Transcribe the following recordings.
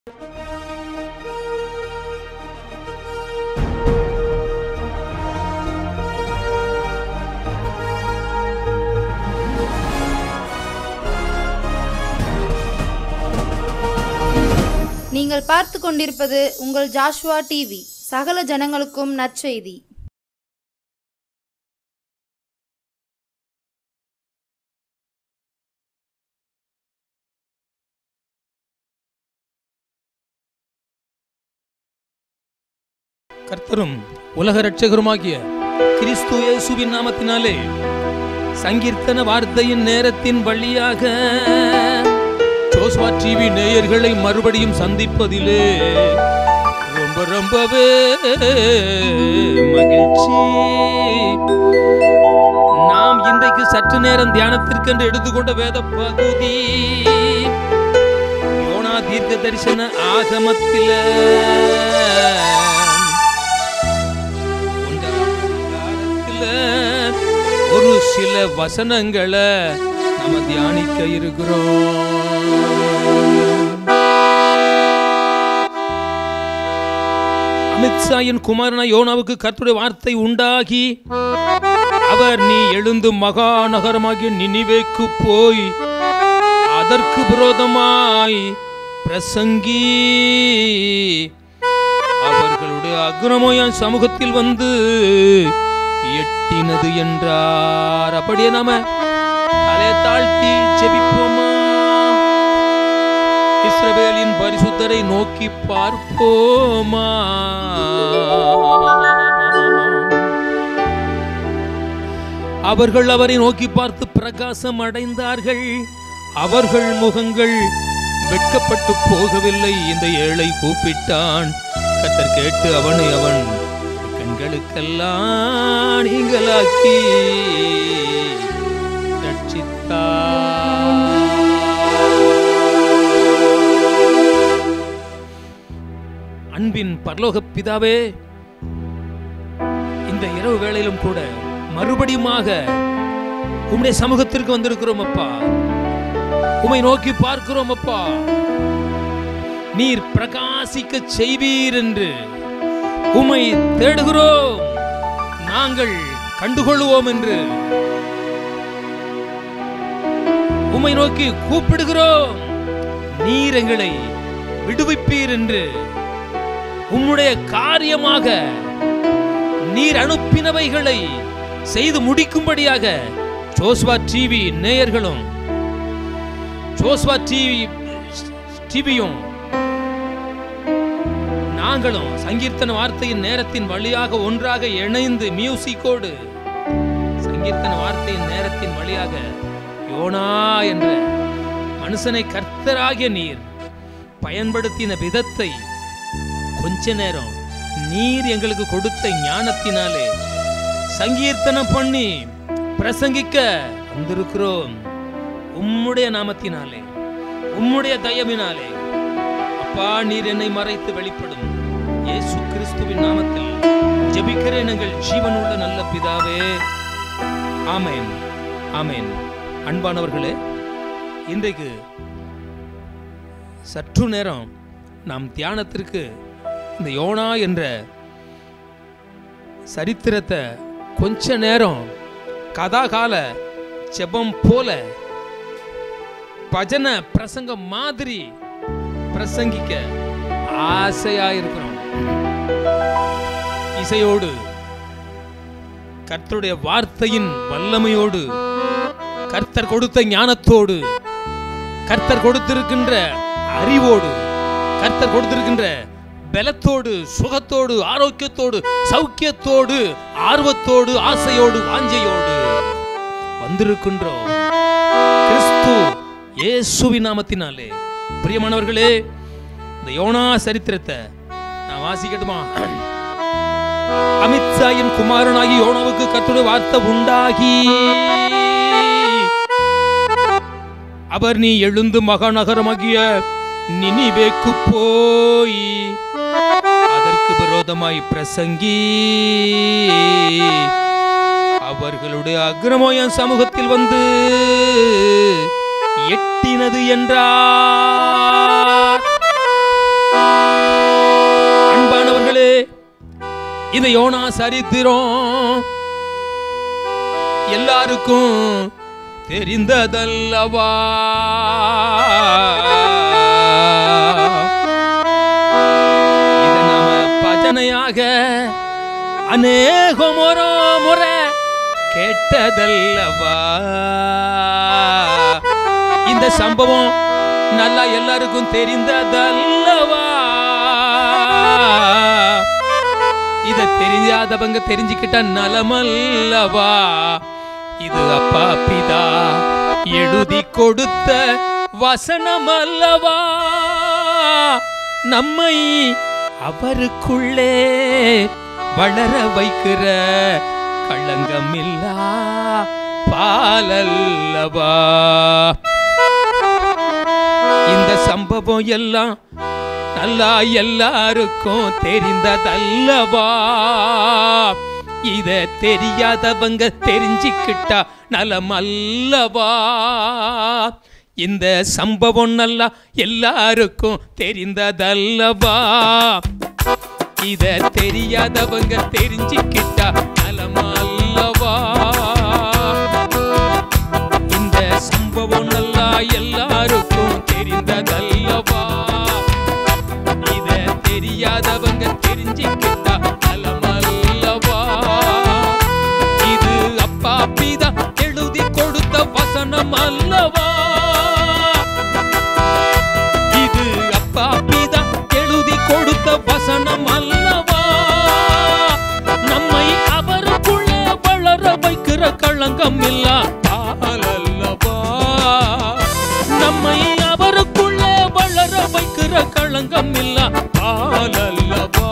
நீங்கள் பார்த்து கொண்டிருப்பது உங்கள் ஜாஷ்வா டிவி சகல ஜனங்களுக்கும் நற்செய்தி கர்த்தரும் உலக இரட்சகருமாகிய கிறிஸ்து இயேசுவின் நாமத்தினாலே சங்கீர்த்தன வார்த்தையின் நேரத்தின் வழியாக ஜோஸ்வா டிவி நேயர்களை மறுபடியும் சந்திப்பதிலே ரொம்ப ரொம்பவே மகிழ்ச்சி நாம் இன்றைக்கு சற்று நேரம் தியானத்திற்கென்று எடுத்துக்கொண்ட வேத பகுதி யோனா தீர்க்க தரிசன ஆகமத்தில அதிகாரத்துல ஒரு சில வசனங்களை நம்ம தியானிக்க இருக்கிறோம் அமித்ஷாயின் குமாரன யோனாவுக்கு கர்த்தருடைய வார்த்தை உண்டாகி அவர் நீ எழுந்து மகாநகரமாகிய நினிவேக்கு போய் அதற்கு விரோதமாய் பிரசங்கி அவர்களுடைய அக்ரமம் என் சமூகத்தில் வந்து எட்டினது என்றார் அப்படியே நாம தலை தாழ்த்தி ஜெபிப்போமா இஸ்ரவேலின் பரிசுத்தரை நோக்கி பார்ப்போமா அவர்கள் அவரை நோக்கி பார்த்து பிரகாசம் அடைந்தார்கள் அவர்கள் முகங்கள் வெட்கப்பட்டு போகவில்லை இந்த ஏழை கூப்பிட்டான் கத்தர் கேட்டு அவனை அவன் கண்களுக்கெல்லாம் நீங்களாக்கி ரட்சித்தார் அன்பின் பரலோக பிதாவே இந்த இரவு வேளையிலும் கூட மறுபடியுமாக உம்முடைய சமூகத்திற்கு வந்திருக்கிறோம் அப்பா உமை நோக்கி பார்க்கிறோம் அப்பா நீர் பிரகாசிக்க செய்வீர் என்று உமை தேடுகிறோம் நாங்கள் கண்டுகொள்வோம் என்று உமை நோக்கி கூப்பிடுகிறோம் நீர் எங்களை விடுவிப்பீர் என்று உம்முடைய காரியமாக நீர் அனுப்பினவைகளை செய்து முடிக்கும்படியாக ஜோஸ்வா டிவி நேயர்களும் ஜோஸ்வா டிவி டிவியும் நாங்களும் சங்கீர்த்தன வார்த்தையின் நேரத்தின் வழியாக ஒன்றாக இணைந்து மியூசிக்கோடு சங்கீர்த்தன வார்த்தையின் நேரத்தின் வழியாக யோனா என்ற மனுஷனை கர்த்தராகிய நீர் பயன்படுத்தின விதத்தை கொஞ்ச நேரம் நீர் எங்களுக்கு கொடுத்த ஞானத்தினாலே சங்கீர்த்தனம் பண்ணி பிரசங்கிக்க வந்திருக்கிறோம் உம்முடைய நாமத்தினாலே உம்முடைய தயவினாலே அப்பா நீர் என்னை மறைத்து வெளிப்படும் இயேசு கிறிஸ்துவின் நாமத்தில் ஜெபிக்கிறேன் எங்கள் ஜீவனுள்ள நல்ல பிதாவே ஆமென் ஆமென் அன்பானவர்களே இன்றைக்கு சற்று நேரம் நாம் தியானத்திற்கு இந்த யோனா என்ற சரித்திரத்தை கொஞ்ச நேரம் கதாகால ஜெபம் போல பஜன பிரசங்கம் மாதிரி பிரசங்கிக்க ஆசையா இருக்கிறோம் இசையோடு கர்த்தருடைய வார்த்தையின் வல்லமையோடு கர்த்தர் கொடுத்த ஞானத்தோடு கர்த்தர் கொடுத்திருக்கின்ற அறிவோடு கர்த்தர் கொடுத்திருக்கின்ற பலத்தோடு சுகத்தோடு ஆரோக்கியத்தோடு சௌக்கியத்தோடு ஆர்வத்தோடு ஆசையோடு வாஞ்சையோடு வந்திருக்கின்றோம் கிறிஸ்து இயேசுவின் நாமத்தினாலே பிரியமானவர்களே இந்த யோனா சரித்திரத்தை நான் வாசிக்கட்டுமா அமித்ஷாயின் குமாரனாகி யோனாவுக்கு கர்த்தருடைய வார்த்தை உண்டாகி அவர் நீ எழுந்து மகாநகரமாகிய நினிவேக்கு போய் அதற்கு விரோதமாய் பிரசங்கி அவர்களுடைய அக்கிரமம் என் சமூகத்தில் வந்து எட்டினது என்றார் அன்பானவர்களே இந்த யோனா சரித்திரம் எல்லாருக்கும் தெரிந்ததல்லவா இத நாம பஜனையாக அநேக முறை முறை கேட்டதல்லவா இந்த சம்பவம் நல்லா எல்லாருக்கும் தெரிந்ததல்லவா இத தெரியாதவங்க தெரிஞ்சுக்கிட்ட நலமல்லவா இது அப்பா பிதா எழுதி கொடுத்த வசனம் அல்லவா நம்மை அவருக்குள்ளே வளர வைக்கிற களங்கமில்லா பாலல்லவா இந்த சம்பவம் எல்லாம் நல்லா எல்லாருக்கும் தெரிந்ததல்லவா இத தெரியாதவங்க தெரிஞ்சுக்கிட்டா நலம் அல்லவா இந்த சம்பவம் நல்லா எல்லாருக்கும் தெரிந்ததல்லவா இத தெரியாதவங்க தெரிஞ்சுக்கிட்டா நலம் அல்லவா இந்த சம்பவம் நல்லா எல்லாருக்கும் தெரிந்ததல்லவா இத தெரியாதவங்க தெரிஞ்சுக்கிட்டா நலமல்லவா இது அப்பா பிதா எழுதி கொடுத்த வசனம் அல்லவா இது அப்பா பிதா எழுதி கொடுத்த வசனம் அல்லவா நம்மை அவருக்குள்ளே வளர வைக்கிற களங்கம் இல்லா பாலல்லவா நம்மை அவருக்குள்ளே வளர வைக்கிற களங்கம் இல்லா பாலல்லவா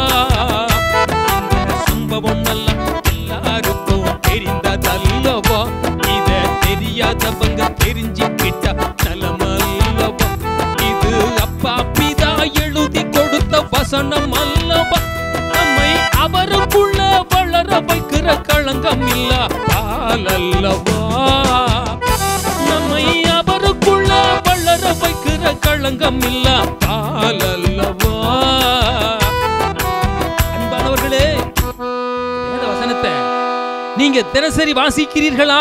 இந்த சம்பவம் நல்ல எல்லாருக்கும் தெரிந்ததல்லவா இத தெரியாதவங்க தெரிஞ்சுக்கிட்டா நலமல்லவா இது அப்பா பிதா எழுதி கொடுத்த வசனம் அல்லவா நம்மை அவருக்குள்ள வளர வைக்கிற களங்கம் இல்ல பாலல்லவா நம்மை அவருக்குள்ள வளர வைக்கிற களங்கம் இல்ல பாலல்லவா அன்பானவர்களே வேத வசனத்தை நீங்க தினசரி வாசிக்கிறீர்களா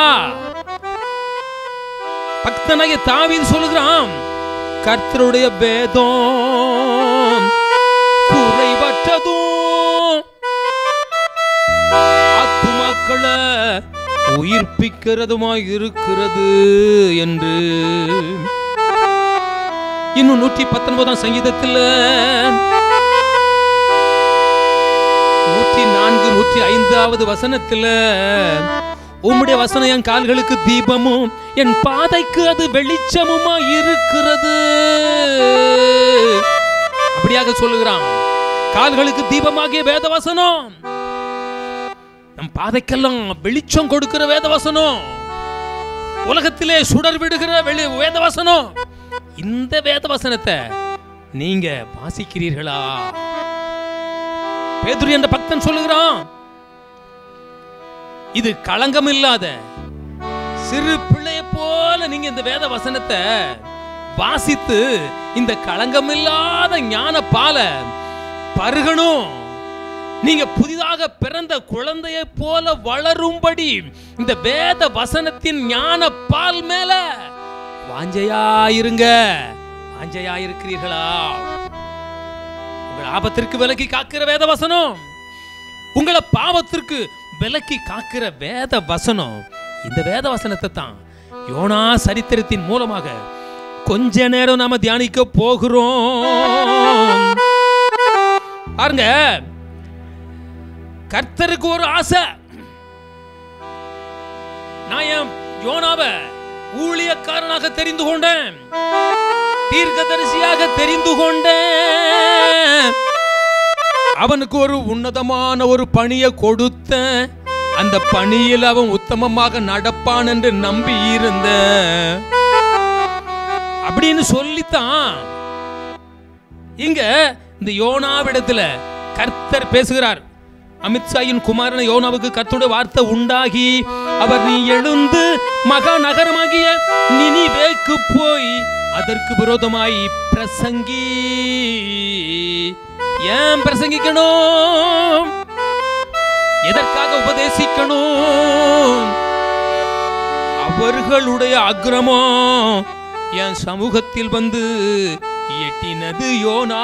பக்தனாகிய தாவீது சொல்லுகிறான் கர்த்தருடைய வேதம் குறைவற்றதும் ஆத்துமாக்களை உயிர்ப்பிக்கிறதுமாய் இருக்கிறது என்று இன்னும் நூற்றி பத்தொன்பதாம் சங்கீதத்தில் நூற்றி நான்கு நூற்றி ஐந்தாவது வசனத்தில் உம்முடைய வசனம் என் கால்களுக்கு தீபமும் என் பாதைக்கு அது வெளிச்சமுமா இருக்கிறது அப்படியாக சொல்லுகிறான் கால்களுக்கு தீபமாகிய வேத வசனம் நம் பாதைக்கெல்லாம் வெளிச்சம் கொடுக்கிற வேத வசனம் உலகத்திலே சுடர் விடுகிற வெளி வேத வசனம் இந்த வேத வசனத்தை நீங்க வாசிக்கிறீர்களா பேதுரு என்ற பக்தன் சொல்லுகிறான் இது களங்கம் இல்லாத சிறு பிள்ளைய போல நீங்க இந்த வேத வசனத்தை வாசித்து இந்த களங்கம் இல்லாத ஞான பால பருகணும் நீங்க புதிதாக பிறந்த குழந்தையை போல வளரும்படி இந்த வேத வசனத்தின் ஞான பால் மேல வாஞ்சையா இருங்க வாஞ்சையா இருக்கிறீர்களா உங்கள் ஆபத்திற்கு விலக்கி காக்கிற வேத வசனம் உங்களை பாவத்திற்கு விலக்கி காக்கிற வேத வசனம் இந்த வேத வசனத்தை தான் யோனா சரித்திரத்தின் மூலமாக கொஞ்ச நேரம் நாம தியானிக்க போகிறோம் பாருங்க கர்த்தருக்கு ஒரு ஆசை நான் என் யோனாவை ஊழியக்காரனாக தெரிந்து கொண்டேன் தீர்க்கதரிசியாக தெரிந்து கொண்டேன் அவனுக்கு ஒரு உன்னதமான ஒரு பணியை கொடுத்த அந்த பணியில் அவன் உத்தமமாக நடப்பான் என்று நம்பி இருந்த அப்படின்னு சொல்லித்தான் இங்க இந்த யோனாவிடத்துல கர்த்தர் பேசுகிறார் அமித்ஷாயின் குமாரன் யோனாவுக்கு கர்த்தருடைய வார்த்தை உண்டாகி அவர் நீ எழுந்து மகா நகரமாகிய நினிவேக்கு போய் அதற்கு விரோதமாய் பிரசங்கி ஏன் பிரசங்கிக்கணும் எதற்காக உபதேசிக்கணும் அவர்களுடைய அக்கிரமம் என் சமூகத்தில் வந்து எட்டினது யோனா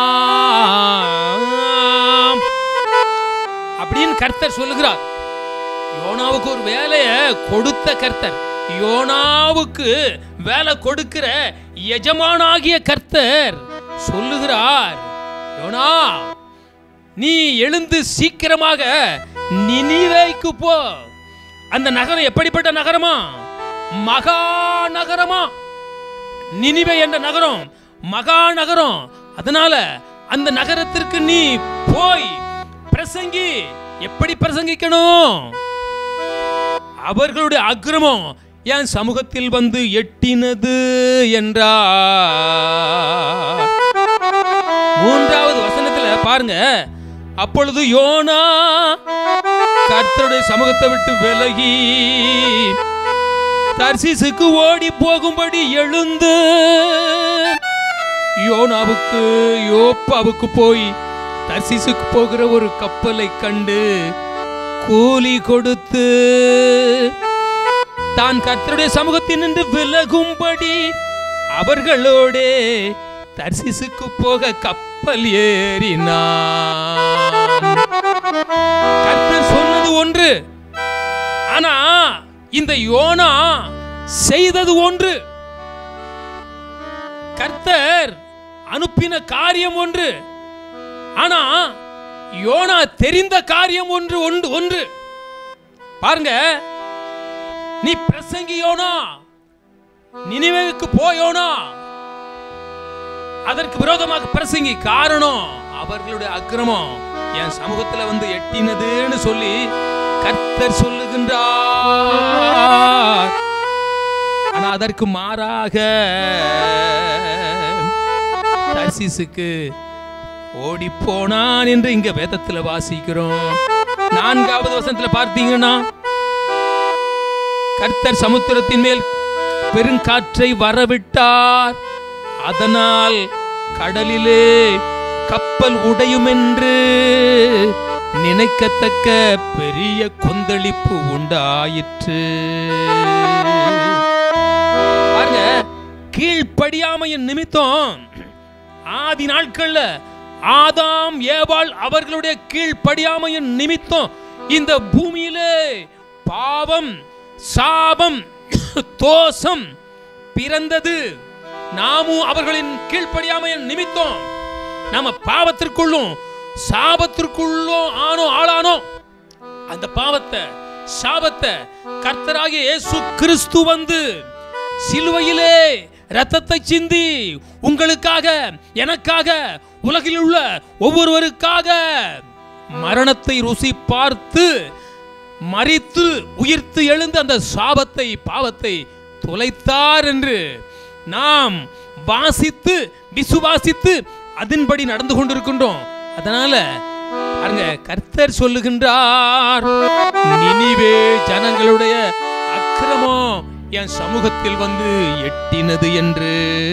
அப்படின்னு கர்த்தர் சொல்லுகிறார் யோனாவுக்கு ஒரு வேலையை கொடுத்த கர்த்தர் யோனாவுக்கு வேலை கொடுக்கிற எஜமானாகிய கர்த்தர் சொல்லுகிறார் யோனா நீ எழுந்து சீக்கிரமாக நினிவேக்கு போ அந்த நகரம் எப்படிப்பட்ட நகரமா மகா நகரமா நினிவே என்ற நகரம் மகா நகரம் அதனால அந்த நகரத்திற்கு நீ போய் பிரசங்கி எப்படி பிரசங்கிக்கணும் அவர்களுடைய அக்கிரமம் என் சமூகத்தில் வந்து எட்டினது என்றார் மூன்றாவது வசனத்துல பாருங்க அப்பொழுது யோனா கர்த்தருடைய சமூகத்தை விட்டு விலகி தர்சிசுக்கு ஓடி போகும்படி எழுந்து யோனாவுக்கு யோப்பாவுக்கு போய் தர்சிசுக்கு போகிற ஒரு கப்பலை கண்டு கூலி கொடுத்து தான் கர்த்தருடைய சமூகத்தில் நின்று விலகும்படி அவர்களோடே தர்சிசுக்கு போக கப்பல் ஏறினான் கர்த்தர் சொன்னது ஒன்று ஆனா இந்த யோனா செய்தது ஒன்று கர்த்தர் அனுப்பின காரியம் ஒன்று ஆனா யோனா தெரிந்த காரியம் ஒன்று ஒன்று ஒன்று பாருங்க நீ பிரசங்கி யோனா நினைவுக்கு போயோனா அதற்கு விரோதமாக பிரசங்கி காரணம் அவர்களுடைய அக்கிரமம் என் சமூகத்துல வந்து எட்டினதுன்னு சொல்லி கர்த்தர் சொல்லுகின்றார் ஆனா அதற்கு மாறாக தர்சிசுக்கு ஓடி போனான் என்று இங்க வேதத்துல வாசிக்கிறோம் நான்காவது வசனத்துல பார்த்தீங்கன்னா கர்த்தர் சமுத்திரத்தின் மேல் பெருங்காற்றை வரவிட்டார் அதனால் கடலிலே கப்பல் உடையும் என்று நினைக்கத்தக்க பெரிய கொந்தளிப்பு உண்டாயிற்று பாருங்க கீழ்ப்படியாமையின் நிமித்தம் ஆதி நாட்கள்ல ஆதாம் ஏவாள் அவர்களுடைய கீழ்ப்படியாமையின் நிமித்தம் இந்த பூமியிலே பாவம் சாபம் தோஷம் பிறந்தது நாமும் அவர்களின் கீழ்ப்படியாமையின் நிமித்தம் நாம பாவத்திற்குள்ளும் சாபத்திற்குள்ளும் ஆனோ ஆளானோ அந்த பாவத்தை சாபத்தை கர்த்தராகிய இயேசு கிறிஸ்து வந்து சிலுவையிலே ரத்தத்தை சிந்தி உங்களுக்காக எனக்காக உலகில் உள்ள ஒவ்வொருவருக்காக மரணத்தை ருசி பார்த்து மறித்து உயிர்த்து எழுந்து அந்த சாபத்தை பாவத்தை தொலைத்தார் என்று நாம் வாசித்து விசுவாசித்து அதன்படி நடந்து கொண்டிருக்கின்றோம் அதனால பாருங்க கர்த்தர் சொல்லுகின்றார் நினிவே ஜனங்களுடைய அக்கிரமம் என் சமூகத்தில் வந்து எட்டினது என்று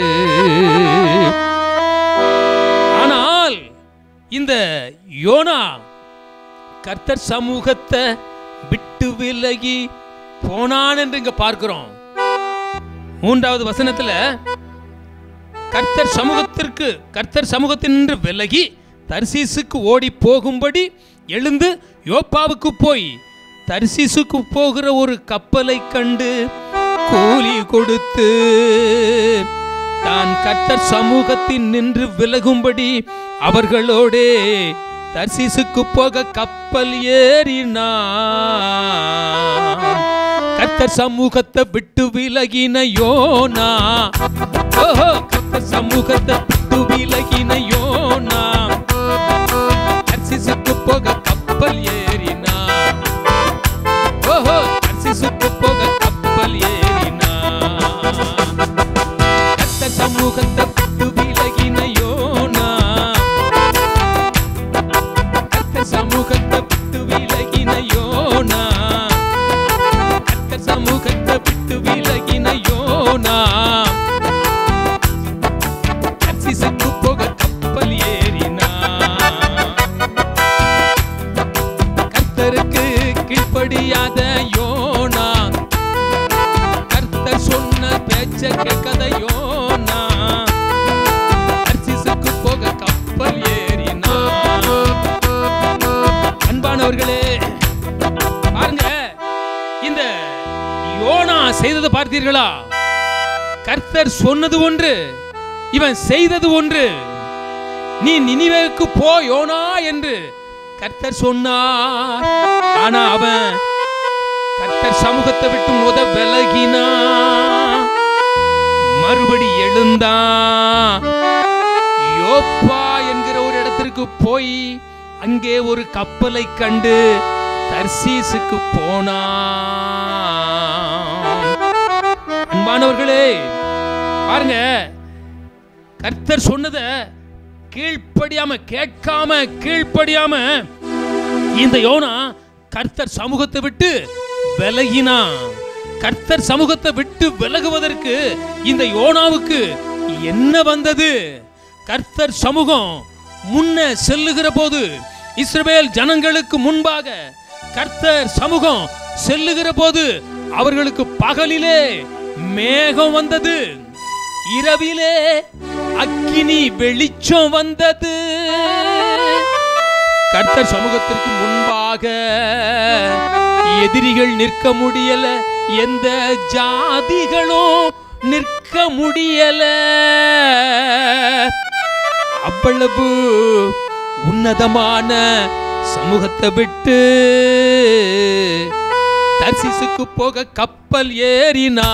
ஆனால் இந்த யோனா கர்த்தர் சமூகத்தை விட்டு விலகி போனான் என்று இங்க பார்க்கிறோம் மூன்றாவது வசனத்துல கர்த்தர் சமூகத்திற்கு கர்த்தர் சமூகத்தினின்று விலகி தர்சீசுக்கு ஓடி போகும்படி எழுந்து யோப்பாவுக்கு போய் தர்சீசுக்கு போகிற ஒரு கப்பலை கண்டு கூலி கொடுத்து தான் கர்த்தர் சமூகத்தில் நின்று விலகும்படி அவர்களோடே தர்சீசுக்கு போக கப்பல் ஏறினான் கர்த்தர் சமூகத்தை விட்டு விலகின யோனா ஓஹோ கர்த்தர் சமூகத்தை விட்டு விலகின யோனா தர்சிசுக்கு போக கப்பல் ஏறினா ஓஹோ தர்சிசுக்கு போக கப்பல் ஏறினா கர்த்தர் சமூகத்தை விட்டு விலகின யோனா கர்த்தர் சமூகத்தை விட்டு விலகின யோனா கர்த்தர் சமூகத்தை விட்டு விலகின யோனா தர்சிசுக்கு போக கப்பல் பார்த்தீர்களா கர்த்தர் சொன்னது ஒன்று இவன் செய்தது ஒன்று நீ நினிவேக்கு போ யோனா என்று கர்த்தர் சொன்னார் ஆனா அவன் கர்த்தர் சமூகத்தை விட்டு முத விலகினா மறுபடி எழுந்தான் யோப்பா என்கிற ஒரு இடத்திற்கு போய் அங்கே ஒரு கப்பலை கண்டு தர்சீசுக்கு போனான் அன்பானவர்களே பாருங்க கர்த்தர் சொன்னத கீழ்ப்படியாம கேட்காம கீழ்ப்படியாம இந்த யோனா கர்த்தர் சமூகத்தை விட்டு விலகினா கர்த்தர் சமூகத்தை விட்டு விலகுவதற்கு இந்த யோனாவுக்கு என்ன வந்தது கர்த்தர் சமூகம் முன்ன செல்லுகிற போது இஸ்ரவேல் ஜனங்களுக்கு முன்பாக கர்த்தர் சமூகம் செல்லுகிற போது அவர்களுக்கு பகலிலே மேகம் வந்தது இரவிலே அக்கினி வெளிச்சம் வந்தது கர்த்தர் சமூகத்திற்கு முன்பாக எதிரிகள் நிற்க முடியல எந்த ஜாதிகளும் நிற்க முடியல அவ்வளவு உன்னதமான சமூகத்தை விட்டு தர்சிசுக்கு போக கப்பல் ஏறினா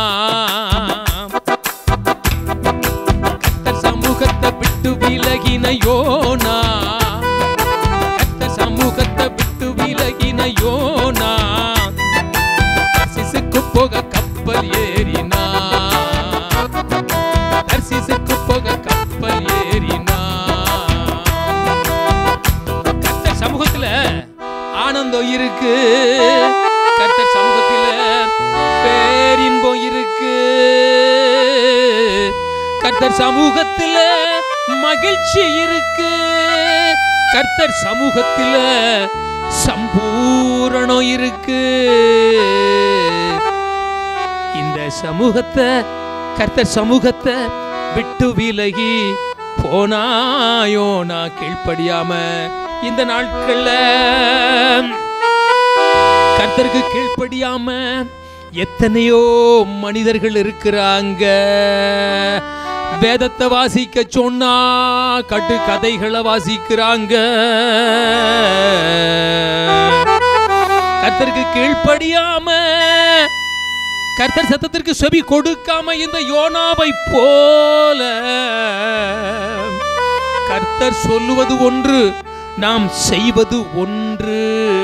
கர்த்தர் சமூகத்தை விட்டு விலகின யோனா கர்த்தர் சமூகத்தை விட்டு விலகின யோனா தர்சிசுக்கு போக கப்பல் ஏறினா தர்சிசுக்கு போக கப்பல் ஏறினா கர்த்தர் சமூகத்துல ஆனந்தம் இருக்கு கர்த்தர் சமூகத்துல பேரின்பம் இருக்கு கர்த்தர் சமூகத்துல மகிழ்ச்சி இருக்கு கர்த்தர் சமூகத்துல சம்பூரணம் இருக்கு இந்த சமூகத்தை கர்த்தர் சமூகத்தை விட்டு விலகி போனாயோ நான் கீழ்ப்படியாம இந்த நாட்கள்ல கர்த்தருக்கு கீழ்ப்படியாம எத்தனையோ மனிதர்கள் இருக்கிறாங்க வேதத்தை வாசிக்க சொன்னா கட்டு கதைகளை வாசிக்கிறாங்க கர்த்தருக்கு கீழ்ப்படியாம கர்த்தர் சத்தத்திற்கு செவி கொடுக்காம இந்த யோனாவை போல கர்த்தர் சொல்லுவது ஒன்று நாம் செய்வது ஒன்று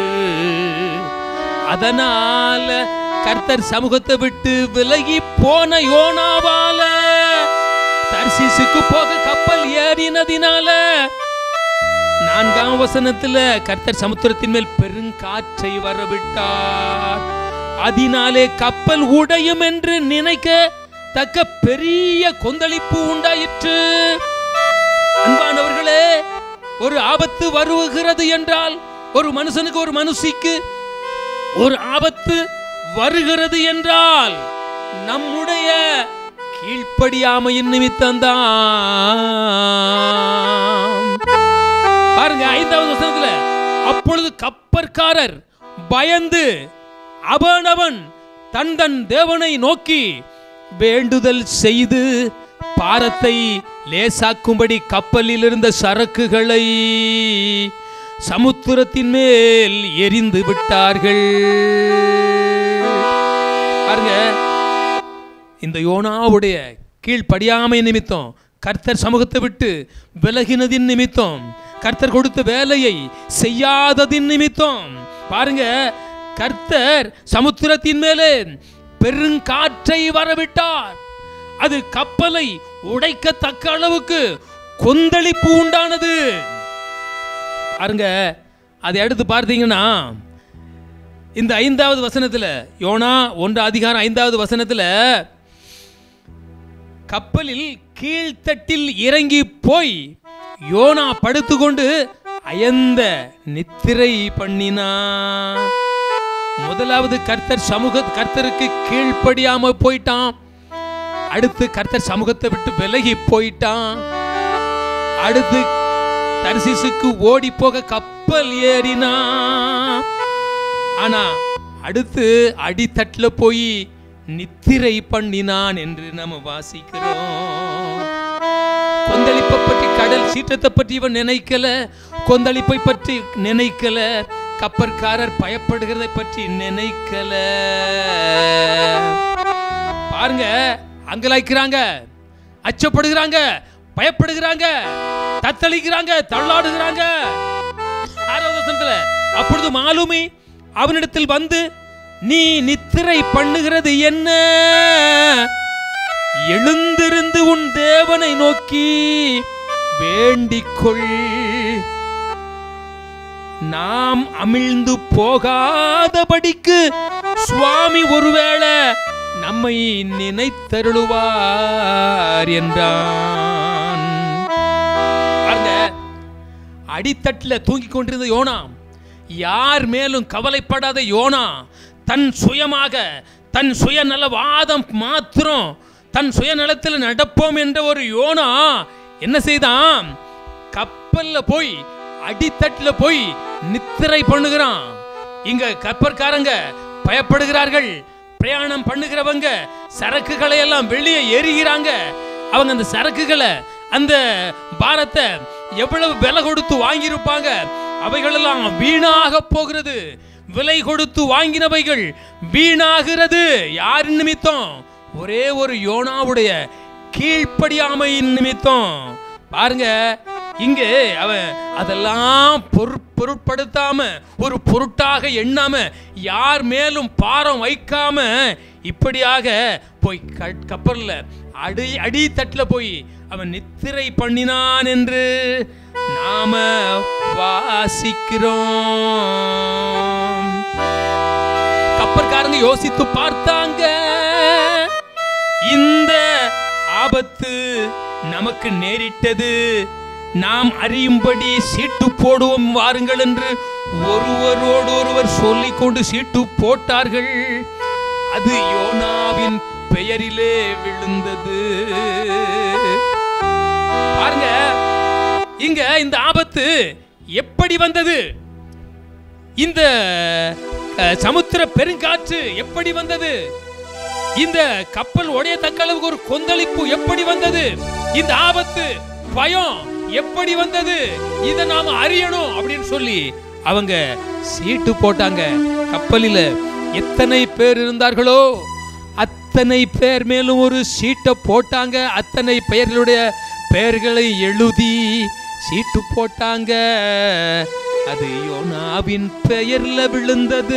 அதனால கர்த்தர் சமூகத்தை விட்டு விலகி போன யோனாவால தர்சிசுக்கு போக கப்பல் ஏறினதினால நான்காம் வசனத்துல கர்த்தர் சமுத்திரத்தின் மேல் பெருங்காற்றை வரவிட்டார் அதனாலே கப்பல் உடையும் என்று நினைக்க தக்க பெரிய கொந்தளிப்பு உண்டாயிற்று அன்பானவர்களே ஒரு ஆபத்து வருகிறது என்றால் ஒரு மனுஷனுக்கு ஒரு மனுஷிக்கு ஒரு ஆபத்து வருகிறது என்றால் நம்முடைய கீழ்ப்படியாமையின் நிமித்தம்தான் பாருங்க ஐந்தாவது வசனத்துல அப்பொழுது கப்பற்காரர் பயந்து அவனவன் தன் தன் தேவனை நோக்கி வேண்டுதல் செய்து பாரத்தை லேசாக்கும்படி கப்பலில் இருந்த சரக்குகளை சமுத்திரத்தின் மேல் எரிந்து விட்டார்கள் பாருங்க இந்த யோனாவுடைய கீழ்ப்படியாமை நிமித்தம் கர்த்தர் சமூகத்தை விட்டு விலகினதின் நிமித்தம் கர்த்தர் கொடுத்த வேலையை செய்யாததின் நிமித்தம் பாருங்க கர்த்தர் சமுத்திரத்தின் மேலே பெருங்காற்றை வரவிட்டார் அது கப்பலை உடைக்கத்தக்க அளவுக்கு கொந்தளிப்பு உண்டானது பாருங்க அதை எடுத்து பார்த்தீங்கன்னா இந்த ஐந்தாவது வசனத்துல யோனா ஒன்று அதிகாரம் ஐந்தாவது வசனத்துல கப்பலில் கீழ்த்தட்டில் இறங்கி போய் யோனா படுத்துக்கொண்டு அயந்த நித்திரை பண்ணினா முதலாவது கர்த்தர் சமூக கர்த்தருக்கு கீழ்ப்படியாம போயிட்டான் அடுத்து கர்த்தர் சமூகத்தை விட்டு விலகி போயிட்டான் அடுத்து தர்சிசுக்கு ஓடி போக கப்பல் ஏறினா ஆனா அடுத்து அடித்தட்டுல போய் நித்திரை பண்ணினான் என்று நம்ம வாசிக்கிறோம் கொந்தளிப்பை பற்றி கடல் சீற்றத்தை பற்றி இவன் நினைக்கல கொந்தளிப்பை பற்றி நினைக்கல கப்பற்காரர் பயப்படுகிறதை பற்றி நினைக்கல பாருங்க அங்கலாய்க்கிறாங்க அச்சப்படுகிறாங்க பயப்படுகிறாங்க தத்தளிக்கிறாங்க தள்ளாடுகிறாங்க ஆறாவது வசனத்துல அப்பொழுது மாலுமி அவனிடத்தில் வந்து நீ நித்திரை பண்ணுகிறது என்ன எழுந்திருந்து உன் தேவனை நோக்கி வேண்டிக்கொள் நாம் அமிழ்ந்து போகாதபடிக்கு சுவாமி ஒருவேளை நம்மை நினைத்தருளுவார் என்றான் பாருங்க அடித்தட்டில் தூங்கிக் கொண்டிருந்த யோனா யார் மேலும் கவலைப்படாத யோனா தன் சுயமாக தன் சுயநலவாதம் மாத்திரம் தன் சுயநலத்தில் நடப்போம் என்ற ஒரு யோனா என்ன செய்தான் கப்பல்ல போய் அடித்தட்டுல போய் நித்திரை பண்ணுகிறான் இங்க கப்பற்காரங்க பயப்படுகிறார்கள் பிரயாணம் பண்ணுகிறவங்க சரக்குகளை எல்லாம் வெளியே எறிகிறாங்க அவங்க அந்த சரக்குகளை அந்த பாரத்தை எவ்வளவு விலை கொடுத்து வாங்கியிருப்பாங்க அவைகளெல்லாம் வீணாக போகிறது விலை கொடுத்து வாங்கினவைகள் வீணாகிறது யார் நிமித்தம் ஒரே ஒரு யோனாவுடைய கீழ்ப்படியாமையின் நிமித்தம் பாருங்க இங்கே அவன் அதெல்லாம் பொரு பொருட்படுத்தாம ஒரு பொருட்டாக எண்ணாம யார் மேலும் பாரம் வைக்காம இப்படியாக போய் க- கப்பல்ல அடி அடித்தட்டில் போய் அவன் நித்திரை பண்ணினான் என்று நாம வாசிக்கிறோம் கப்பற்காரங்க யோசித்து பார்த்தாங்க இந்த ஆபத்து நமக்கு நேரிட்டது நாம் அறியும்படி சீட்டு போடுவோம் வாருங்கள் என்று ஒருவரோடு ஒருவர் சொல்லிக் கொண்டு சீட்டு போட்டார்கள் அது யோனாவின் பெயரிலே விழுந்தது பாருங்க இங்க இந்த ஆபத்து எப்படி வந்தது இந்த அஹ், சமுத்திர பெருங்காற்று எப்படி வந்தது இந்த கப்பல் உடையத்தக்க அளவுக்கு ஒரு கொந்தளிப்பு எப்படி வந்தது இந்த ஆபத்து பயம் எப்படி வந்தது இதை நாம அறியணும் அப்படின்னு சொல்லி அவங்க சீட்டு போட்டாங்க கப்பலில எத்தனை பேர் இருந்தார்களோ அத்தனை பேர் மேலும் ஒரு சீட்டை போட்டாங்க அத்தனை பெயர்களுடைய பெயர்களை எழுதி சீட்டு போட்டாங்க அது யோனாவின் பெயர்ல விழுந்தது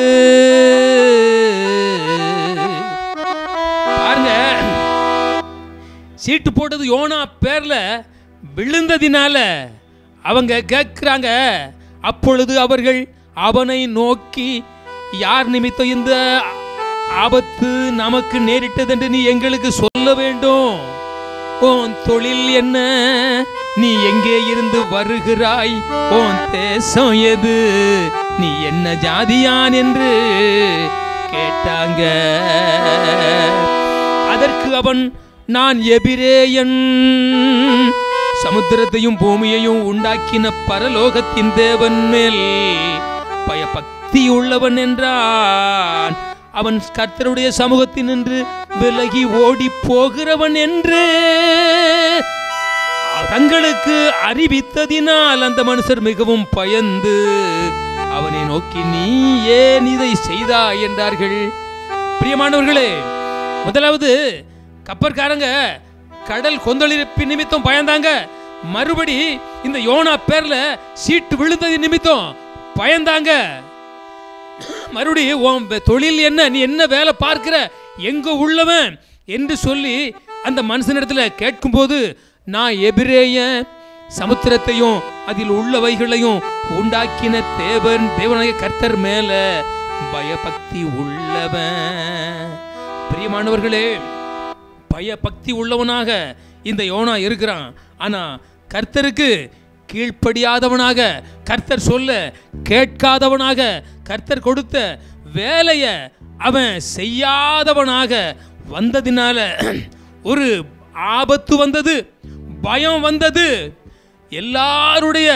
பாருங்க சீட்டு போட்டது யோனா பேர்ல விழுந்ததினால அவங்க கேட்குறாங்க அப்பொழுது அவர்கள் அவனை நோக்கி யார் நிமித்தம் இந்த ஆபத்து நமக்கு நேரிட்டது என்று நீ எங்களுக்கு சொல்ல வேண்டும் உன் தொழில் என்ன நீ எங்கே இருந்து வருகிறாய் உன் தேசம் எது நீ என்ன ஜாதியான் என்று கேட்டாங்க அதற்கு அவன் நான் எபிரேயன் சமுத்திரத்தையும் பூமியையும் உண்டாக்கின பரலோகத்தின் தேவன் மேல் பயபக்தி உள்ளவன் என்றான் அவன் கர்த்தருடைய சமூகத்தில் நின்று விலகி ஓடி போகிறவன் என்று தங்களுக்கு அறிவித்ததினால் அந்த மனுஷர் மிகவும் பயந்து அவனை நோக்கி நீ ஏன் இதை செய்தாய் என்றார்கள் பிரியமானவர்களே முதலாவது கப்பற்காரங்க கடல் கொந்தளிப்பு நிமித்தம் பயந்தாங்க மறுபடி இந்த யோனா பேர்ல சீட்டு விழுந்தது நிமித்தம் பயந்தாங்க மறுபடி உன் வே- தொழில் என்ன நீ என்ன வேலை பார்க்கிற எங்க உள்ளவன் என்று சொல்லி அந்த மனுஷனிடத்துல கேட்கும்போது நான் எபிரேயன் சமுத்திரத்தையும் அதில் உள்ளவைகளையும் உண்டாக்கின தேவன் தேவனாகிய கர்த்தர் மேல பயபக்தி உள்ளவன் பிரியமானவர்களே பயபக்தி உள்ளவனாக இந்த யோனா இருக்கிறான் ஆனா கர்த்தருக்கு கீழ்ப்படியாதவனாக கர்த்தர் சொல்ல கேட்காதவனாக கர்த்தர் கொடுத்த வேலையை அவன் செய்யாதவனாக வந்ததினால ஒரு ஆபத்து வந்தது பயம் வந்தது எல்லாருடைய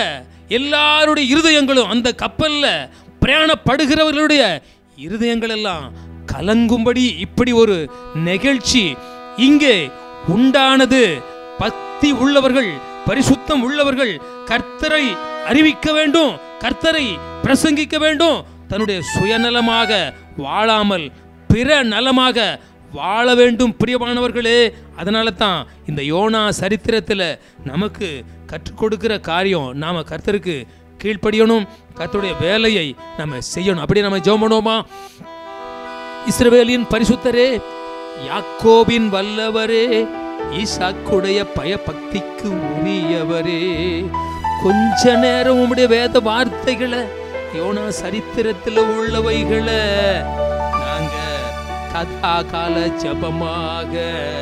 எல்லாருடைய இருதயங்களும் அந்த கப்பல்ல பிரயாணப்படுகிறவர்களுடைய இருதயங்கள் எல்லாம் கலங்கும்படி இப்படி ஒரு நிகழ்ச்சி இங்கே உண்டானது பக்தி உள்ளவர்கள் பரிசுத்தம் உள்ளவர்கள் கர்த்தரை அறிவிக்க வேண்டும் கர்த்தரை பிரசங்கிக்க வேண்டும் தன்னுடைய சுயநலமாக வாழாமல் பிற நலமாக வாழ வேண்டும் பிரியமானவர்களே அதனால தான் இந்த யோனா சரித்திரத்தில் நமக்கு கற்றுக் கொடுக்கிற காரியம் நாம கர்த்தருக்கு கீழ்ப்படியணும் கர்த்தருடைய வேலையை நம்ம செய்யணும் அப்படி நம்ம ஜெபம் பண்ணுவோமா இஸ்ரவேலின் பரிசுத்தரே யாக்கோபின் வல்லவரே ஈசாக்குடைய பயபக்திக்கு உரியவரே கொஞ்ச நேரம் உம்முடைய வேத வார்த்தைகளை யோனா சரித்திரத்தில் உள்ளவைகளை நாங்க கதா கால ஜபமாக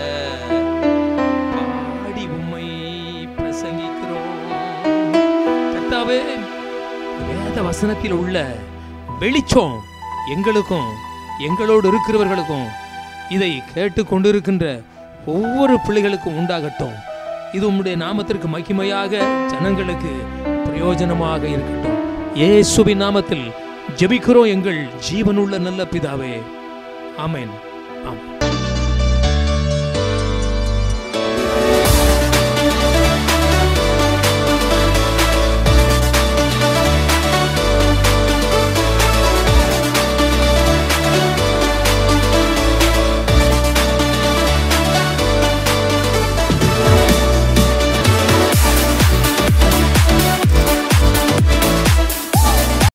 பாடி உம்மை பிரசங்கிக்கிறோம் கர்த்தாவே வேத வசனத்தில் உள்ள வெளிச்சம் எங்களுக்கும் எங்களோடு இருக்கிறவர்களுக்கும் இதை கேட்டு கொண்டிருக்கின்ற ஒவ்வொரு பிள்ளைகளுக்கும் உண்டாகட்டும் இது உம்முடைய நாமத்திற்கு மகிமையாக ஜனங்களுக்கு பிரயோஜனமாக இருக்கட்டும் இயேசுவின் நாமத்தில் ஜெபிக்கிறோம் எங்கள் ஜீவனுள்ள நல்ல பிதாவே ஆமென் ஆமென்